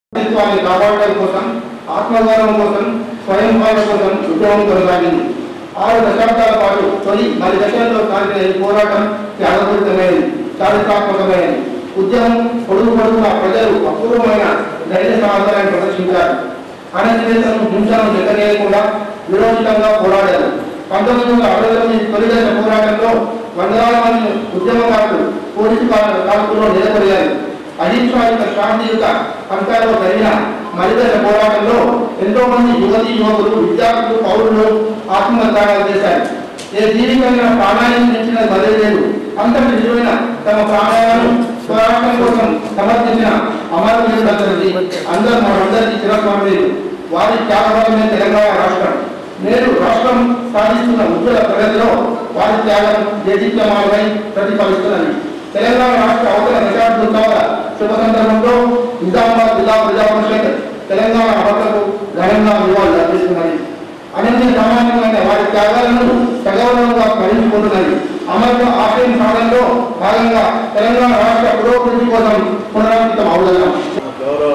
అస్తిత్వాన్ని కాపాడడం కోసం ఆత్మగౌరవం కోసం స్వయం పాలన కోసం ఉద్యమం కొనసాగింది ఆరు దశాబ్దాల పాటు తొలి మరి దశల్లో సాగిన ఈ పోరాటం త్యాగపూరితమైనది చారిత్రాత్మకమైనది ఉద్యమం పొడుగు పొడుగున ప్రజలు అపూర్వమైన ధైర్య సాహసాలను ప్రదర్శించారు అణచివేతను హింసను జగనేయకుండా విరోచితంగా పోరాడారు పంతొమ్మిది వందల అరవై తొమ్మిది తొలి దశ పోరాటంలో వందలాది మంది ఉద్యమకారులు పోలీసు కాల్పులో నిలబడియారు అహింసాయుత శాంతియుత పంతాలో జరిగిన మరిదశ పోరాటంలో ఎంతో మంది యువతి యువకులు విద్యార్థులు పౌరులు ఆత్మత్యాగాలు చేశారు ఏ జీవితంగా ప్రాణాన్ని పెంచిన బదిలీ లేదు అంతటి విలువైన తమ ప్రాణాలను స్వరాష్ట్రం కోసం సమర్పించిన అమరవీరులందరిది అందరూ మనందరికీ చిరస్మరణీయులు వారి త్యాగఫలమే తెలంగాణ రాష్ట్రం నేడు రాష్ట్రం సాధిస్తున్న ఉజ్వల ప్రగతిలో వారి త్యాగం దేదీప్యమానమై ప్రతిఫలిస్తున్నది తెలంగాణ రాష్ట్ర అవతల దశాబ్దోత్సవాల శుభ సందర్భంలో నిజామాబాద్ జిల్లా ప్రజా పరిషత్ తెలంగాణ అమరులకు ఘనంగా నివాళులు అర్పిస్తున్నది అనన్య సామాన్యమైన వారి త్యాగాలను సగౌరవంగా స్మరించుకుంటున్నది అమరుల ఆశయం సాధనలో భాగంగా తెలంగాణ రాష్ట్ర పురోభివృద్ధి కోసం పునరాంకితం అవుతున్నాం గౌరవ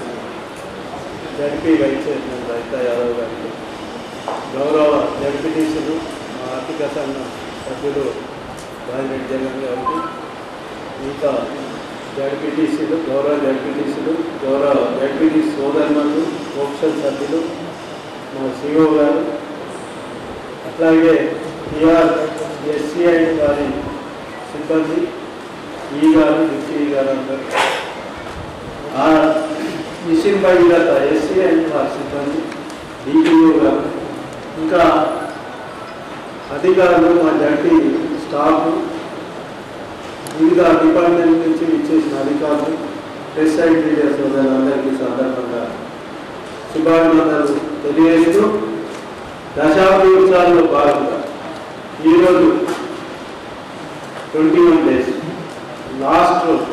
జడ్పీ వైస్ చైర్మన్ రైత యాదవ్ గారికి గౌరవ జడ్పీటీసీలు మా ఆర్థిక సంఘం సభ్యులు రాజిరెడ్డి జగన్ గారికి మిగతా జడ్పీటీసీలు గౌరవ జడ్పీటీసీలు గౌరవ జడ్పీటీ సోదరులు మోక్షల్ సభ్యులు మా సిఓ గారు అట్లాగే టిఆర్ ఎస్సీఐ గారి సిబ్బంది ఈ గారు డిప్యూటీ గారు అందరూ ఆ మిషన్ భగీరథ ఎస్సీ అండ్ వారి సిబ్బంది డిపిఓ గారు ఇంకా అధికారులు మా జంటి స్టాఫ్ వివిధ డిపార్ట్మెంట్ నుంచి ఇచ్చేసిన అధికారులు ప్రెస్ సైడ్ మీడియా సోదరులందరికీ సందర్భంగా శుభాభినందనలు తెలియజేస్తూ దశాబ్ది ఉత్సవాల్లో భాగంగా ఈరోజు ట్వంటీ వన్ డేస్ లాస్ట్ రోజు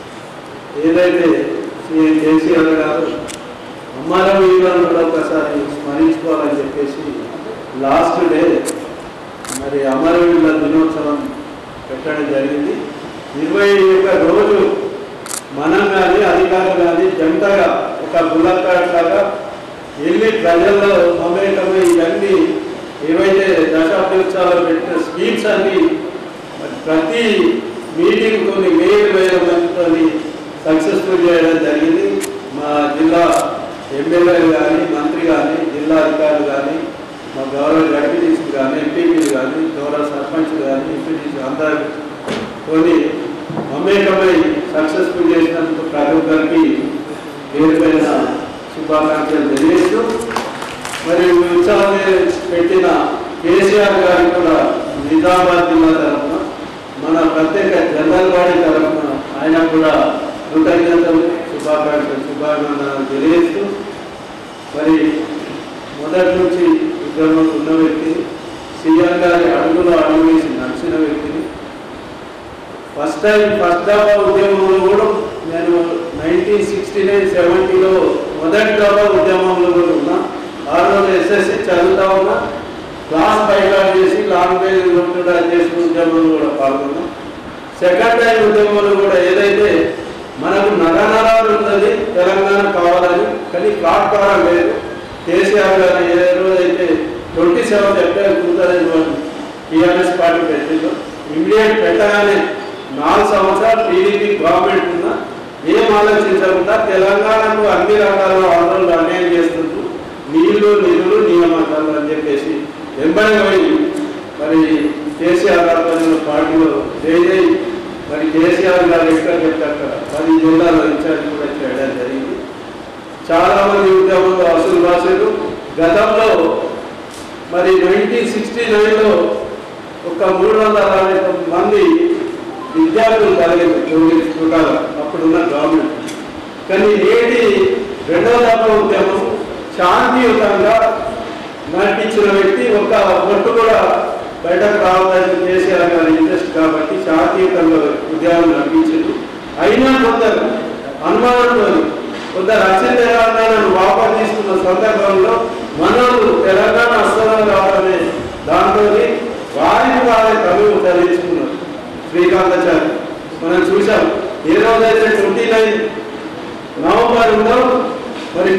ఏదైతే సీఎం కేసీఆర్ గారు అమ్మార వీరులను కూడా ఒకసారి స్మరించుకోవాలని చెప్పేసి లాస్ట్ డే మరి అమరవీరుల దినోత్సవం పెట్టడం జరిగింది ఇరవై ఒక్క రోజు మనం కానీ అధికారులు కానీ జంటగా ఒక బుల్లకాట్ లాగా వెళ్ళి ప్రజల్లో మమేకమై ఇవన్నీ ఏవైతే దశాబ్దోత్సవాలు పెట్టిన స్కీమ్స్ అన్ని మరి ప్రతి మీటింగ్ కొన్ని వేలు వేల మందితో సక్సెస్ఫుల్ చేయడం జరిగింది మా జిల్లా ఎమ్మెల్యేలు కానీ మంత్రి కానీ జిల్లా అధికారులు కానీ మా గౌరవ జడ్పీటీసీలు కానీ ఎంపీపీలు కానీ గౌరవ సర్పంచ్లు కానీ ఎంపీటీసీ అందరూ కొన్ని మమేకమై సక్సెస్ఫుల్ చేసినందుకు ప్రతి ఒక్కరికి పేరుపైన శుభాకాంక్షలు తెలియజేస్తూ మరి ఈ ఉత్సవాన్ని పెట్టిన కేసీఆర్ గారికి కూడా నిజామాబాద్ జిల్లా తరఫున మన ప్రత్యేక జనరల్ బాడీ తరఫున ఆయన కూడా కృతజ్ఞతలు శుభాకాంక్షలు శుభాభినందనలు తెలియజేస్తూ మరి మొదటి నుంచి ఉద్యమం ఉన్న వ్యక్తిని సీఎం గారి అడుగులో అడుగు వేసి నడిచిన వ్యక్తిని ఫస్ట్ టైం ఫస్ట్ దఫా ఉద్యమంలో కూడా నేను నైన్టీన్ సిక్స్టీ నైన్ సెవెంటీలో మొదటి దఫా ఉద్యమంలో కూడా ఉన్నా ఆ రోజు ఎస్ఎస్సి చదువుతా ఉన్నా క్లాస్ బైకాట్ చేసి లాంగ్వేజ్ ఉంటుందా చేసిన ఉద్యమంలో కూడా పాల్గొన్నా సెకండ్ టైం ఉద్యమంలో కూడా ఏదైతే మనకు నరనరాలు ఉన్నది తెలంగాణ కావాలని కానీ ప్లాట్ఫారం లేదు కేసీఆర్ గారు ఏ రోజైతే twenty seven April two thousand one TRS party పెట్టిందో ఇమీడియట్ పెట్టగానే నాలుగు సంవత్సరాలు టీడీపీ గవర్నమెంట్ ఉన్న ఏం ఆలోచించకుండా తెలంగాణకు అన్ని రకాల వనరులు అన్యాయం చేస్తుంటూ నీళ్లు నిధులు నియామకాలు అని చెప్పేసి వెంబడి పోయి మరి కేసీఆర్ గారు పార్టీలో జై మరి కేసీఆర్ గారు ఎక్కడ చెప్తే అక్కడ పది జిల్లాలో ఇన్ఛార్జ్ కూడా చేయడం జరిగింది చాలా మంది ఉద్యమంలో అసలు భాషలు గతంలో మరి నైన్టీన్ సిక్స్టీ నైన్లో ఒక మూడు వందల అరవై తొమ్మిది మంది విద్యార్థులు కలిగింది జోగి చూడాలి అప్పుడున్న గవర్నమెంట్ కానీ నేటి రెండవ దఫా ఉద్యమం శాంతియుతంగా నడిపించిన వ్యక్తి ఒక ఒట్టు కూడా బయటకు రావాలని కేసీఆర్ గారి ఇంట్రెస్ట్ కాబట్టి శాంతియుతంగా ఉద్యమం నడిపించారు అయినా కొందరు అనుమానంతో కొందరు అత్యంత తెలంగాణను వాపసు తీసుకున్న సందర్భంలో మనోళ్ళు తెలంగాణ అస్సలం కావాలనే దాంతో వారిని వారే తమిళ ఉద్ధరించుకున్నారు శ్రీకాంతాచారి మనం చూసాం ఏ రోజైతే ట్వంటీ నైన్ నవంబర్ ఉందో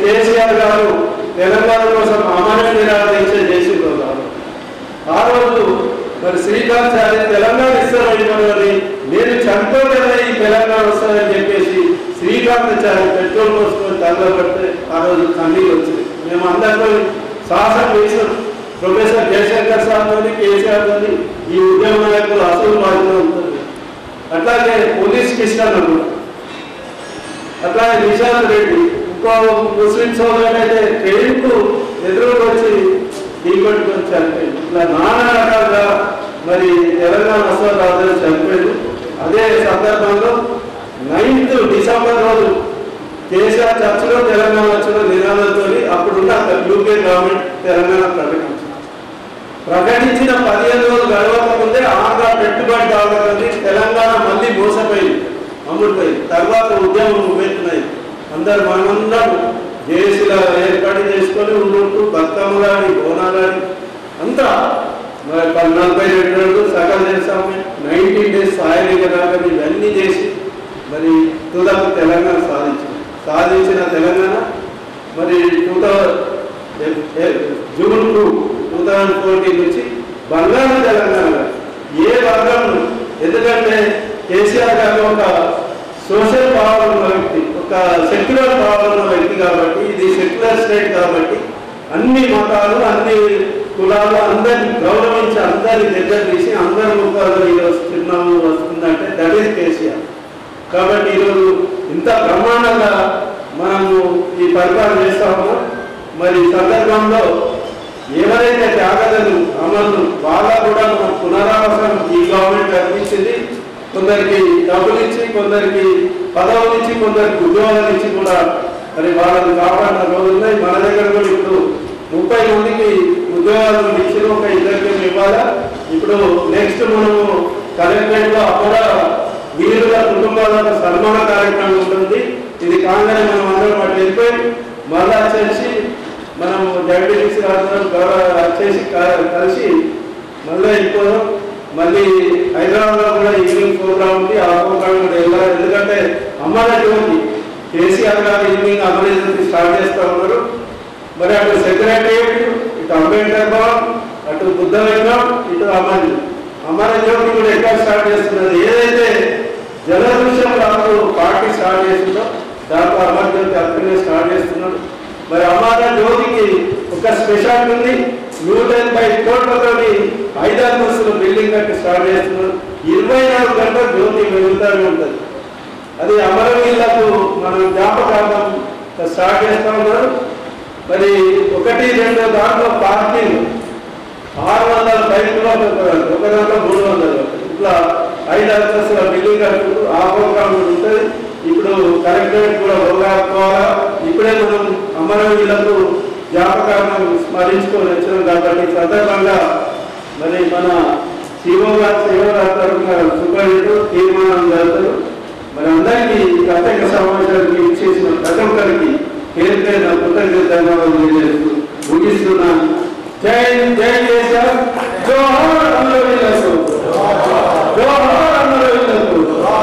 కేసీఆర్ గారు తెలంగాణ కోసం అమర నిరాదీక్ష చేసి రోజు ఆ రోజు మరి శ్రీకాంత్ చారి తెలంగాణ ఇస్తామని నేను చనిపోతేనే ఈ తెలంగాణ వస్తుందని చెప్పేసి శ్రీకాంత్ చారి పెట్రోల్ పోసుకొని తగలబడితే ఆ రోజు కన్నీళ్ళు వచ్చింది మేము అందరితో సాహసం చేసాం ప్రొఫెసర్ జయశంకర్ సార్ తోని కేసీఆర్ తోని ఈ ఉద్యమ నాయకులు అసలు బాధ్యత ఉంటుంది అట్లాగే పోలీస్ కిషన్ కూడా అట్లాగే నిశాంత్ రెడ్డి ఇంకో ముస్లిం సోదరుడు అయితే ట్రైన్కు ఎదురుకు వచ్చి ఢీకొట్టుకొని చనిపోయింది ఇట్లా నానా రకాలుగా మరి తెలంగాణ వస్త్రాలు చనిపోయారు అదే సందర్భంలో నైన్త్ డిసెంబర్ రోజు కేసీఆర్ చర్చలో తెలంగాణ వచ్చిన నినాదంతో అప్పుడున్న యూకే గవర్నమెంట్ తెలంగాణ ప్రకటించింది ప్రకటించిన పదిహేను రోజులు గడవక ముందే ఆంధ్ర పెట్టుబడి కావాలని తెలంగాణ మళ్ళీ మోసపోయింది అమ్ముడిపోయింది తర్వాత ఉద్యమం ఉవ్వెత్తున్నది అందరు మనందరం జేసీల ఏర్పాటు చేసుకొని ఉండుంటూ బతుకమ్మలాడి బోనాలాడి అంతా మరి పది నలభై రెండు రోజులు సగం చేస్తాము నైన్టీన్ డేస్ సాయనిక రాగం ఇవన్నీ చేసి మరి తుదాకు తెలంగాణ సాధించింది సాధించిన తెలంగాణ మరి two thousand June two two thousand fourteen నుంచి బంగారు తెలంగాణ ఏ వర్గం ఎందుకంటే కేసీఆర్ గారు ఒక సోషల్ పవర్ ఉన్న వ్యక్తి ఒక సెక్యులర్ పవర్ ఉన్న వ్యక్తి కాబట్టి ఇది సెక్యులర్ స్టేట్ కాబట్టి అన్ని మతాలు అన్ని కులాలు అందరిని గౌరవించి అందరిని దగ్గర తీసి అందరి ముఖాలు ఈరోజు చిరునామా వస్తుందంటే దట్ ఈస్ కేసీఆర్ కాబట్టి ఈరోజు ఇంత బ్రహ్మాండంగా మనము ఈ పరిపాలన చేస్తా ఉన్నాం మరి ఈ సందర్భంలో ఎవరైతే త్యాగదలు అమలు వాళ్ళ కూడా మన పునరావాసం ఈ గవర్నమెంట్ కల్పించింది కొందరికి డబ్బులు ఇచ్చి కొందరికి పదవులు ఇచ్చి కొందరికి ఉద్యోగాలు ఇచ్చి కూడా మరి వాళ్ళని కాపాడిన రోజులు ఉన్నాయి మన దగ్గర కూడా ఇప్పుడు ముప్పై మందికి ఉద్యోగాలు ఇచ్చిన ఒక ఇద్దరికి ఇవ్వాలా ఇప్పుడు నెక్స్ట్ మనము కలెక్టరేట్ లో కూడా వీరుల కుటుంబాలకు సన్మాన కార్యక్రమం ఉంటుంది ఇది కాగానే మనం అందరం అటు వెళ్ళిపోయి మళ్ళీ వచ్చేసి మనం డయాబెటీస్ వచ్చేసి క- కలిసి మళ్ళీ వెళ్ళిపోదాం మళ్ళీ హైదరాబాద్ లో కూడా ఈవినింగ్ ప్రోగ్రామ్ ఉంది ఆ ప్రోగ్రామ్ కూడా వెళ్ళాలి ఎందుకంటే అమ్మాల జ్యోతి కేసీఆర్ గారు ఈవినింగ్ అమలు స్టార్ట్ చేస్తా ఉన్నారు మరి అటు సెక్రటరియట్ ఇటు అంబేద్కర్ భవన్ అటు బుద్ధ విగ్రహం ఇటు అమర్ అమర జ్యోతి కూడా ఎక్కడ స్టార్ట్ చేస్తున్నది ఏదైతే జలదృశ్యం రాదు పార్టీ స్టార్ట్ చేసిందో దాంట్లో అమర్ జ్యోతి అక్కడనే స్టార్ట్ చేస్తున్నాడు మరి అమర జ్యోతికి ఒక స్పెషాలిటీ ఉంది నూట ఎనభై కోట్లతోని ఐదు అంతస్తుల బిల్డింగ్ కట్టి స్టార్ట్ చేస్తున్నారు ఇరవై నాలుగు గంటల జ్యోతి వెలుగుతూనే ఉంటుంది అది అమరవీళ్లకు మనం జ్ఞాపకార్థం స్టార్ట్ చేస్తా ఉన్నారు మరి ఒకటి రెండు దాంట్లో పార్కింగ్ ఆరు వందల బైకులు ఒక దాంట్లో మూడు వందలు ఇట్లా ఐదు అంతస్తుల బిల్డింగ్ కట్టుకుంటూ ఆ ప్రోగ్రామ్ కూడా ఉంటుంది ఇప్పుడు కలెక్టరేట్ కూడా పోగొట్టుకోవాలా ఇప్పుడే మనం అమరవీళ్లకు జ్ఞాపకాలను స్మరించుకొని వచ్చినాం కాబట్టి ఈ సందర్భంగా మరి మన శివో గారు శివ గారు తరఫున సూపరింటెండెంట్ తీర్మానం జరుగుతారు మరి అందరికీ ఈ ప్రత్యేక సమావేశానికి ఇచ్చేసిన ప్రతి ఒక్కరికి పేరు పేరు నా కృతజ్ఞత ధన్యవాదాలు తెలియజేస్తూ ముగిస్తున్నాను జై జై కేసీఆర్ జోహార్ అమరవీరులకు జోహార్ అమరవీరులకు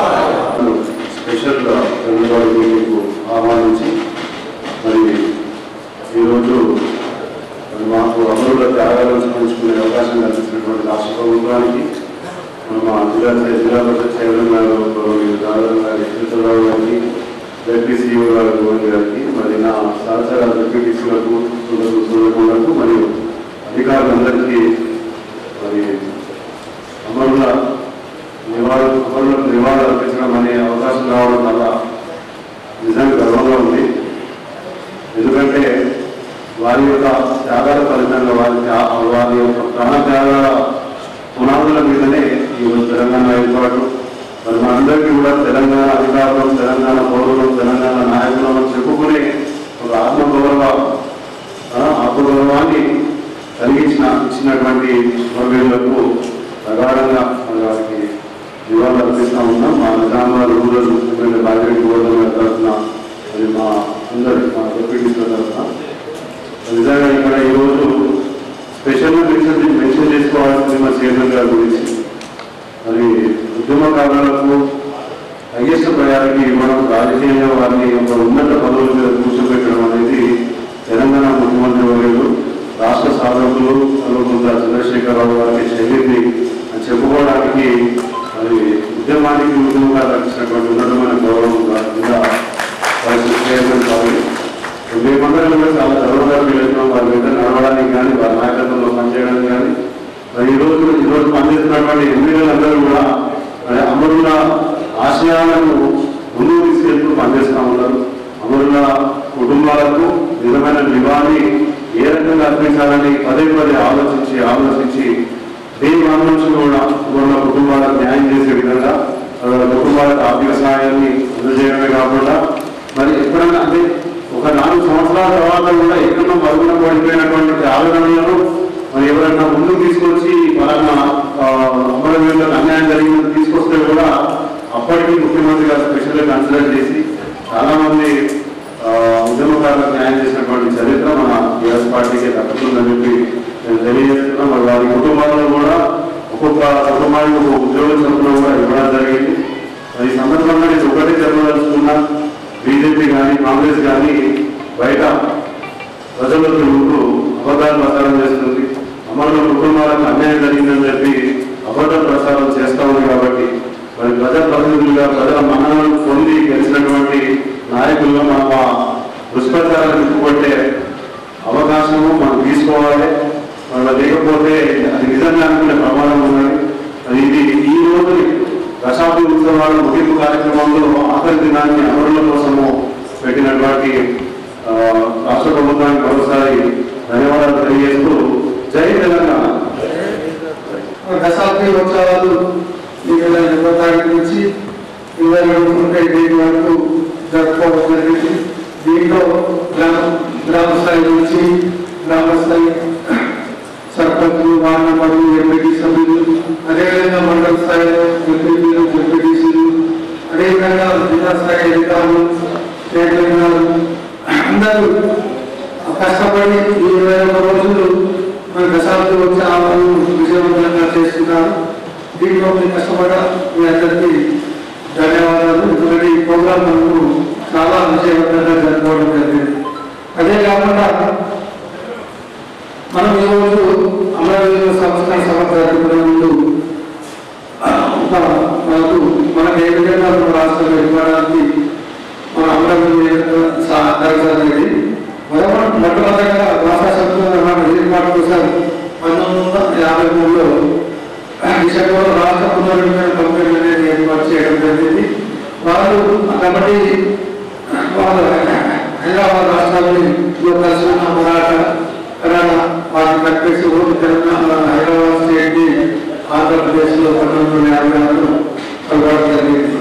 స్పెషల్ ధన్యవాదాలు మీకు ఆహ్వానించి మరి ఈరోజు మరి మాకు అమరుల త్యాగాలను స్మరించుకునే అవకాశం కల్పించినటువంటి రాష్ట్ర ప్రభుత్వానికి మరి మా జిల్లా జిల్లా పరిషత్ చైర్మన్ గారు గౌరవనీయులు దాదాపు గారి కృష్ణరావు గారికి జడ్పీసీఓ గారు గోవింద్ గారికి మరి నా సహచర జడ్పీటీసీలకు సూర్యకులకు మరియు అధికారులందరికీ మరి అమరుల నివాళులు అమరులకు నివాళులు అర్పించడం అనే అవకాశం రావడం వల్ల నిజంగా గర్వంగా ఉంది ఎందుకంటే వారి యొక్క త్యాగాల ఫలితంగా వారి త్యా- వారి యొక్క ప్రాణ త్యాగాల పునాదుల మీదనే ఈ రోజు తెలంగాణ ఏర్పాటు మరి మనందరికీ కూడా తెలంగాణ అధికారులు తెలంగాణ పౌరులు తెలంగాణ నాయకులను చెప్పుకునే ఒక ఆత్మగౌరవ ఆ, ఆత్మగౌరవాన్ని కలిగించిన ఇచ్చినటువంటి స్వర్గీయులకు ప్రగాఢంగా మరి వారికి నివాళులు అర్పిస్తూ ఉన్నాం మా నిజామాబాద్ రూరల్ ఎమ్మెల్యే బాధ్యత గోవర్ధన్ గారి తరఫున మరి మా అందరి మా డిప్యూటీస్ల తరఫున నిజంగా ఇక్కడ ఈరోజు స్పెషల్గా మెన్షన్ మెన్షన్ చేసుకోవాల్సింది మా చైర్మన్ గారి గురించి మరి ఉద్యమకారులకు హైయెస్ట్ ప్రయారిటీ ఇవ్వడం రాజకీయంగా వారిని ఒక ఉన్నత పదవుల మీద కూర్చోబెట్టడం అనేది తెలంగాణ ముఖ్యమంత్రి వర్యులు రాష్ట్ర సాధకులు కల్వకుంట్ల చంద్రశేఖరరావు గారికి చెల్లింది అని చెప్పుకోవడానికి మరి ఉద్యమానికి ఉద్యమకాలకు ఇచ్చినటువంటి ఉన్నతమైన గౌరవం ఇంకా పరిస్థితి చైర్మన్ కాదు మేమందరం కూడా చాలా గౌరవంగా ఫీల్ అవుతున్నాం వారి మీద నడవడానికి కానీ వారి నాయకత్వంలో పనిచేయడానికి కానీ మరి ఈ రోజు ఈ రోజు పనిచేస్తున్నటువంటి ఎమ్మెల్యేలందరూ కూడా మరి అమరుల ఆశయాలను ముందుకు తీసుకెళ్తూ పనిచేస్తూ ఉన్నారు అమరుల కుటుంబాలకు నిజమైన నివాళి ఏ రకంగా అర్పించాలని పదే పదే ఆలోచించి ఆలోచించి దేని నుంచి కూడా వాళ్ళ కుటుంబాలకు న్యాయం చేసే విధంగా వాళ్ళ కుటుంబాలకు ఆర్థిక సహాయాన్ని అందజేయడమే కాకుండా మరి ఎప్పుడైనా అంటే ఒక నాలుగు సంవత్సరాల తర్వాత కూడా ఎక్కడో మరుగున పడిపోయినటువంటి ఆవేదనలను మరి ఎవరైనా ముందుకు తీసుకొచ్చి పలానా ఆ, అమరవీరులకు అన్యాయం జరిగిందని తీసుకొస్తే కూడా అప్పటికి ముఖ్యమంత్రి గారు స్పెషల్గా కన్సిడర్ చేసి చాలా మంది ఆ, ఉద్యమకారులకు న్యాయం చేసినటువంటి చరిత్ర మన టీఆర్ఎస్ పార్టీకి దక్కుతుందని చెప్పి నేను తెలియజేస్తున్నాం మరి వారి కుటుంబాల్లో కూడా ఒక్కొక్క కుటుంబానికి ఒక ఉద్యోగం చొప్పున కూడా ఇవ్వడం జరిగింది మరి ఈ సందర్భంగా నేను ఒకటే చెప్పదలుచుకున్నా బీజేపీ కానీ కాంగ్రెస్ కానీ బయట ప్రజల్లో తిరుగుతూ అబద్ధాలు ప్రచారం చేస్తుంది అమరుల కుటుంబాలకు అన్యాయం జరిగిందని చెప్పి అబద్ధ ప్రచారం చేస్తా ఉంది కాబట్టి మరి ప్రజా ప్రతినిధులుగా ప్రజల మన్ననలు పొంది గెలిచినటువంటి నాయకులుగా మనం ఆ దుష్ప్రచారాన్ని తిప్పుకొట్టే అవకాశము మనం తీసుకోవాలి మన లేకపోతే అది నిజంగా అనుకునే ప్రమాదం ఉన్నది అది ఇది ఈ రోజు దశాబ్ది ఉత్సవాల ముగింపు కార్యక్రమంలో ఆఖరి దినాన్ని అమరుల కోసము పెట్టినటువంటి ఆ, రాష్ట్ర ప్రభుత్వానికి మరోసారి ధన్యవాదాలు తెలియజేస్తూ జై తెలంగాణ దశాబ్ది ఉత్సవాలు ఈ నెల ఇరవై తారీఖు నుంచి ఇరవై రెండు ముప్పై తేదీ వరకు జరుపుకోవడం జరిగింది దీంట్లో గ్రామ గ్రామ స్థాయి నుంచి గ్రామ స్థాయి సర్పంచులు వార్డు మెంబర్లు ఎంపీటీ సభ్యులు అదేవిధంగా మండల స్థాయిలో ఎంపీటీలు జెడ్పీటీసీలు అదేవిధంగా జిల్లా స్థాయి అధికారులు స్టేట్ అధికారులు అందరూ కష్టపడి ఈ ఇరవై ఒక్క రోజులు మన దశాబ్ది ఉత్సవాలను విజయవంతంగా చేస్తున్నారు దీంట్లో మీ కష్టపడ మీ అందరికీ ధన్యవాదాలు ఎందుకంటే ఈ ప్రోగ్రాం మనకు చాలా విజయవంతంగా జరుపుకోవడం జరిగింది అదే కాకుండా మనం ఈరోజు అమరవీరుల సంస్కరణ సభ జరుపుకునే ముందు ఒక మనకు మనకు ఏ విధంగా మన రాష్ట్రంలో ఇవ్వడానికి మన అమరవీరుల సహకరించాలి మొదటి మొట్టమొదటిగా భాషా సంస్కరణ ఏర్పాటు కోసం పంతొమ్మిది వందల యాభై మూడులో డిసెంబర్ రాష్ట్ర పునర్విభజన కమిటీ అనేది ఏర్పాటు చేయడం జరిగింది వాళ్ళు కాబట్టి వాళ్ళు హైదరాబాద్ రాష్ట్రాన్ని కలిసి ఉన్న మరాఠా కన్నడ వాటిని కట్టేసి ఓటు తెలంగాణ హైదరాబాద్ స్టేట్ ని ఆంధ్రప్రదేశ్ లో పంతొమ్మిది వందల యాభై ఆరులో కలవడం జరిగింది